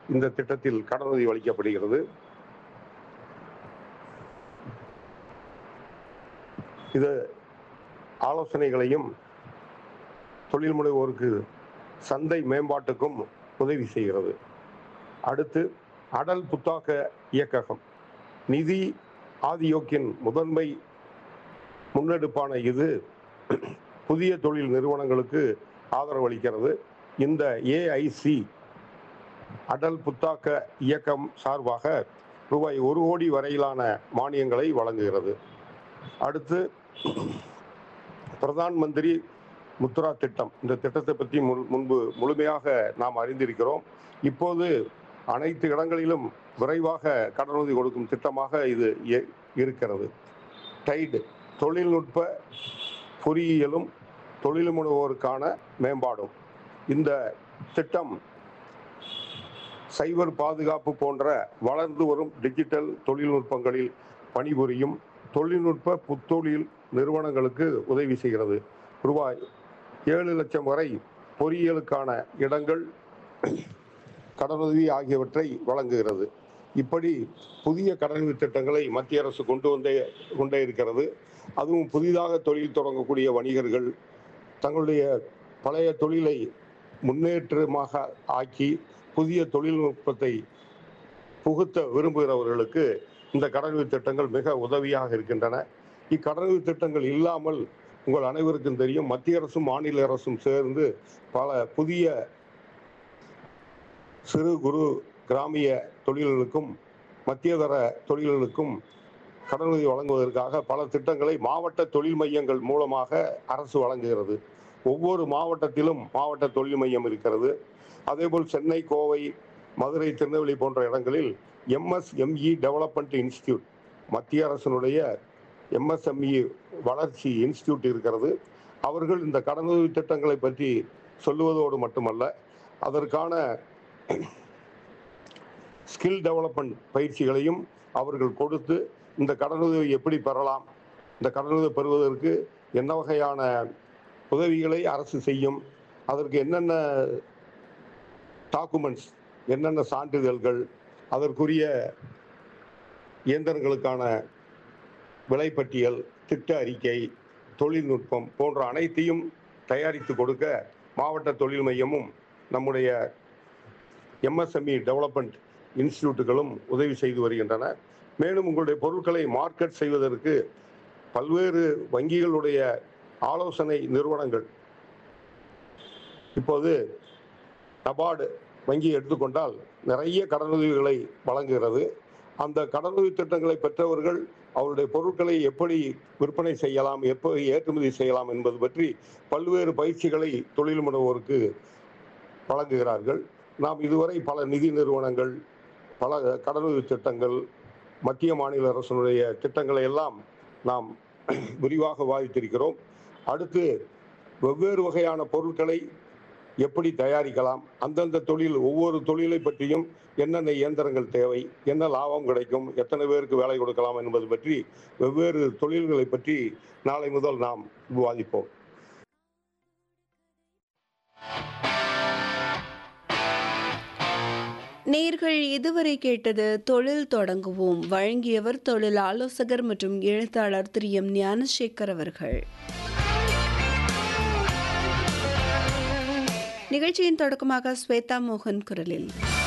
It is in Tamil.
இந்த திட்டத்தில் கடனுதவி அளிக்கப்படுகிறது இது ஆலோசனைகளையும் தொழில் முனைவோருக்கு சந்தை மேம்பாட்டுக்கும் உதவி செய்கிறது அடுத்து அடல் புத்தாக்க இயக்ககம் நிதி ஆதியோக்கின் முதன்மை முன்னெடுப்பான இது புதிய தொழில் நிறுவனங்களுக்கு ஆதரவு அளிக்கிறது இந்த ஏஐசி அடல் புத்தாக்க இயக்கம் சார்பாக ரூபாய் ஒரு கோடி வரையிலான மானியங்களை வழங்குகிறது அடுத்து பிரதான் மந்திரி முத்ரா திட்டம் இந்த திட்டத்தை பற்றி முன்- முன்பு முழுமையாக நாம் அறிந்திருக்கிறோம் இப்போது அனைத்து இடங்களிலும் விரைவாக கடனுதவி கொடுக்கும் திட்டமாக இது இய- இருக்கிறது டைடு தொழில்நுட்ப பொறியியலும் தொழில் முனைவோருக்கான மேம்பாடும் இந்த திட்டம் சைபர் பாதுகாப்பு போன்ற வளர்ந்து வரும் டிஜிட்டல் தொழில்நுட்பங்களில் பணிபுரியும் தொழில்நுட்ப புத்தொழில் நிறுவனங்களுக்கு உதவி செய்கிறது ரூபாய் ஏழு லட்சம் வரை பொறியியலுக்கான இடங்கள் கடனுதவி ஆகியவற்றை வழங்குகிறது இப்படி புதிய கடனுதவி திட்டங்களை மத்திய அரசு கொண்டு வந்தே கொண்டே இருக்கிறது அதுவும் புதிதாக தொழில் தொடங்கக்கூடிய வணிகர்கள் தங்களுடைய பழைய தொழிலை முன்னேற்றமாக ஆக்கி புதிய தொழில்நுட்பத்தை புகுத்த விரும்புகிறவர்களுக்கு இந்த கடனுதவி திட்டங்கள் மிக உதவியாக இருக்கின்றன இக்கடனுதவி திட்டங்கள் இல்லாமல் உங்கள் அனைவருக்கும் தெரியும் மத்திய அரசும் மாநில அரசும் சேர்ந்து பல புதிய சிறு குறு கிராமிய தொழில்களுக்கும் மத்தியதர தொழில்களுக்கும் கடனுதவி வழங்குவதற்காக பல திட்டங்களை மாவட்ட தொழில் மையங்கள் மூலமாக அரசு வழங்குகிறது ஒவ்வொரு மாவட்டத்திலும் மாவட்ட தொழில் மையம் இருக்கிறது அதேபோல் சென்னை கோவை மதுரை திருநெல்வேலி போன்ற இடங்களில் எம்எஸ்எம்இ டெவலப்மெண்ட் இன்ஸ்டியூட் மத்திய அரசினுடைய எம்எஸ்எம்இ வளர்ச்சி இன்ஸ்டியூட் இருக்கிறது அவர்கள் இந்த கடனுதவி திட்டங்களை பற்றி சொல்லுவதோடு மட்டுமல்ல அதற்கான ஸ்கில் டெவலப்மெண்ட் பயிற்சிகளையும் அவர்கள் கொடுத்து இந்த கடனுதவி எப்படி பெறலாம் இந்த கடனுதவி பெறுவதற்கு என்ன வகையான உதவிகளை அரசு செய்யும் அதற்கு என்னென்ன டாக்குமெண்ட்ஸ் என்னென்ன சான்றிதழ்கள் அதற்குரிய இயந்திரங்களுக்கான விலைப்பட்டியல் திட்ட அறிக்கை தொழில்நுட்பம் போன்ற அனைத்தையும் தயாரித்து கொடுக்க மாவட்ட தொழில் மையமும் நம்முடைய எம்எஸ்எம்இ டெவலப்மெண்ட் இன்ஸ்டிடியூட்டுகளும் உதவி செய்து வருகின்றன மேலும் உங்களுடைய பொருட்களை மார்க்கெட் செய்வதற்கு பல்வேறு வங்கிகளுடைய ஆலோசனை நிறுவனங்கள் இப்போது நபார்டு வங்கி எடுத்துக்கொண்டால் நிறைய கடனுதவிகளை வழங்குகிறது அந்த கடனுதவி திட்டங்களை பெற்றவர்கள் அவருடைய பொருட்களை எப்படி விற்பனை செய்யலாம் எப்படி ஏற்றுமதி செய்யலாம் என்பது பற்றி பல்வேறு பயிற்சிகளை தொழில் முனைவோருக்கு வழங்குகிறார்கள் நாம் இதுவரை பல நிதி நிறுவனங்கள் பல கடனுதவி திட்டங்கள் மத்திய மாநில அரசினுடைய திட்டங்களை எல்லாம் நாம் விரிவாக விவாதித்திருக்கிறோம் அடுத்து வெவ்வேறு வகையான பொருட்களை எப்படி தயாரிக்கலாம் அந்தந்த தொழில் ஒவ்வொரு தொழிலை பற்றியும் என்னென்ன இயந்திரங்கள் தேவை என்ன லாபம் கிடைக்கும் எத்தனை பேருக்கு வேலை கொடுக்கலாம் என்பது பற்றி வெவ்வேறு தொழில்களை பற்றி நாளை முதல் நாம் விவாதிப்போம் நேர்கள் இதுவரை கேட்டது தொழில் தொடங்குவோம் வழங்கியவர் தொழில் ஆலோசகர் மற்றும் எழுத்தாளர் திரு எம் ஞானசேகர் அவர்கள் நிகழ்ச்சியின் தொடக்கமாக ஸ்வேதா மோகன் குரலில்